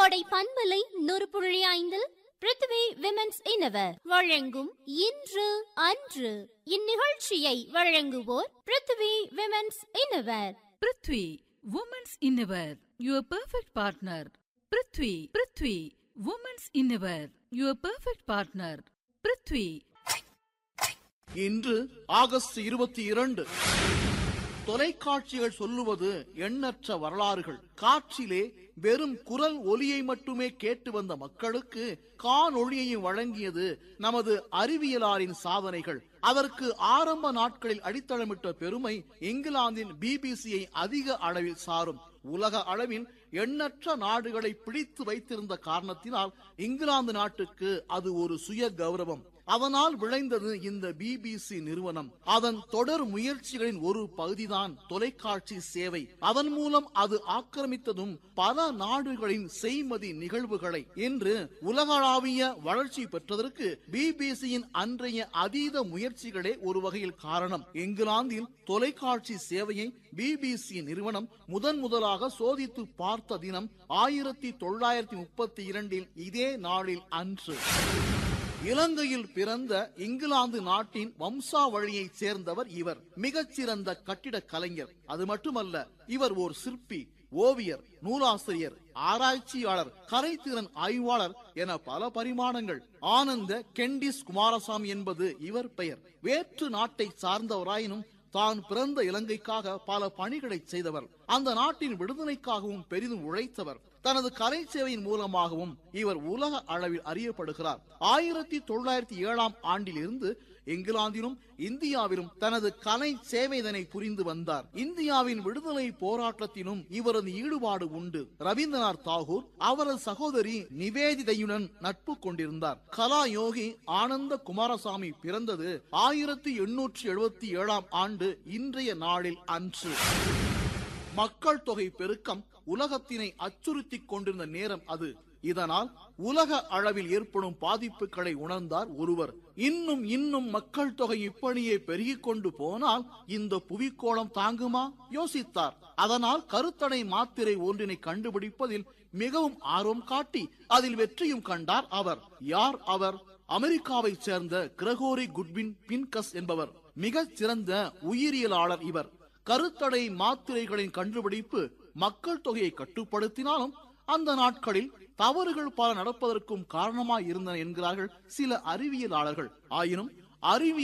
கோடை பண்பலை நூறு புள்ளி ஐந்தில் பிருத்வி விமென்ஸ் இனவர் வழங்கும் இன்று அன்று இந்நிகழ்ச்சியை வழங்குவோர் Prithvi women's innerwear Prithvi women's innerwear your perfect partner Prithvi Prithvi women's innerwear your perfect partner Prithvi இன்று ஆகஸ்ட் இருபத்தி இரண்டு தொலைக்காட்சிகள் சொல்லுவது எண்ணற்ற வரலாறுகள் காற்றிலே வெறும் குரல் ஒலியை மட்டுமே கேட்டு வந்த மக்களுக்கு காணொளியையும் வழங்கியது நமது அறிவியலாரின் சாதனைகள் அதற்கு ஆரம்ப நாட்களில் அடித்தளமிட்ட பெருமை இங்கிலாந்தின் பிபிசியை அதிக அளவில் சாரும் உலக அளவில் எண்ணற்ற நாடுகளை பிடித்து வைத்திருந்த காரணத்தினால் இங்கிலாந்து நாட்டுக்கு அது ஒரு சுய கௌரவம் அதனால் விளைந்தது இந்த பிபிசி நிறுவனம் அதன் தொடர் முயற்சிகளின் ஒரு பகுதிதான் தொலைக்காட்சி சேவை அதன் மூலம் அது ஆக்கிரமித்ததும் பல நாடுகளின் செய்மதி நிகழ்வுகளை இன்று உலகளாவிய வளர்ச்சி பெற்றதற்கு பிபிசியின் அன்றைய அதீத முயற்சிகளே ஒரு வகையில் காரணம் இங்கிலாந்தில் தொலைக்காட்சி சேவையை பிபிசி நிறுவனம் முதன் முதலாக சோதித்து பார்த்த தினம் ஆயிரத்தி தொள்ளாயிரத்தி முப்பத்தி இரண்டில் இதே நாளில் அன்று இலங்கையில் பிறந்த இங்கிலாந்து நாட்டின் வம்சாவழியைச் சேர்ந்தவர் இவர் மிகச்சிறந்த கட்டிடக் கலைஞர் அது மட்டுமல்ல இவர் ஓர் சிற்பி ஓவியர் நூலாசிரியர் ஆராய்ச்சியாளர் கலைத்திறன் ஆய்வாளர் என பல பரிமாணங்கள் ஆனந்த கெண்டிஸ் குமாரசாமி என்பது இவர் பெயர் வேற்று நாட்டை சார்ந்தவராயினும் தான் பிறந்த இலங்கைக்காக பல பணிகளை செய்தவர் அந்த நாட்டின் விடுதலைக்காகவும் பெரிதும் உழைத்தவர் தனது கலை சேவையின் மூலமாகவும் இவர் உலக அளவில் அறியப்படுகிறார் ஆயிரத்தி தொள்ளாயிரத்தி ஏழாம் ஆண்டில் இருந்து இங்கிலாந்திலும் இந்தியாவிலும் தனது கலை சேவைதனை புரிந்து வந்தார் இந்தியாவின் விடுதலை போராட்டத்திலும் இவரது ஈடுபாடு உண்டு ரவீந்திரநாத் தாகூர் அவரது சகோதரி நிவேதிதையுடன் நட்பு கொண்டிருந்தார் கலா யோகி ஆனந்த குமாரசாமி பிறந்தது ஆயிரத்தி எண்ணூற்றி எழுபத்தி ஏழாம் ஆண்டு இன்றைய நாளில் அன்று மக்கள் தொகை பெருக்கம் உலகத்தினை அச்சுறுத்திக் கொண்டிருந்த நேரம் அது இதனால் உலக அளவில் ஏற்படும் பாதிப்புகளை உணர்ந்தார் ஒருவர் இன்னும் இன்னும் மக்கள் தொகை இப்படியே பெருகிக் கொண்டு போனால் இந்த புவிக்கோளம் தாங்குமா யோசித்தார் அதனால் கருத்தடை மாத்திரை ஒன்றினை கண்டுபிடிப்பதில் மிகவும் ஆர்வம் காட்டி அதில் வெற்றியும் கண்டார் அவர் யார் அவர் அமெரிக்காவைச் சேர்ந்த கிரகோரி குட்வின் பின்கஸ் என்பவர் மிகச் சிறந்த உயிரியலாளர் இவர் கருத்தடை மாத்திரைகளின் கண்டுபிடிப்பு மக்கள் தொகையை கட்டுப்படுத்தினாலும் அந்த நாட்களில் தவறுகள் பல நடப்பதற்கும் காரணமாய் இருந்தன என்கிறார்கள் சில அறிவியலாளர்கள் ஆயினும் அறிவியல்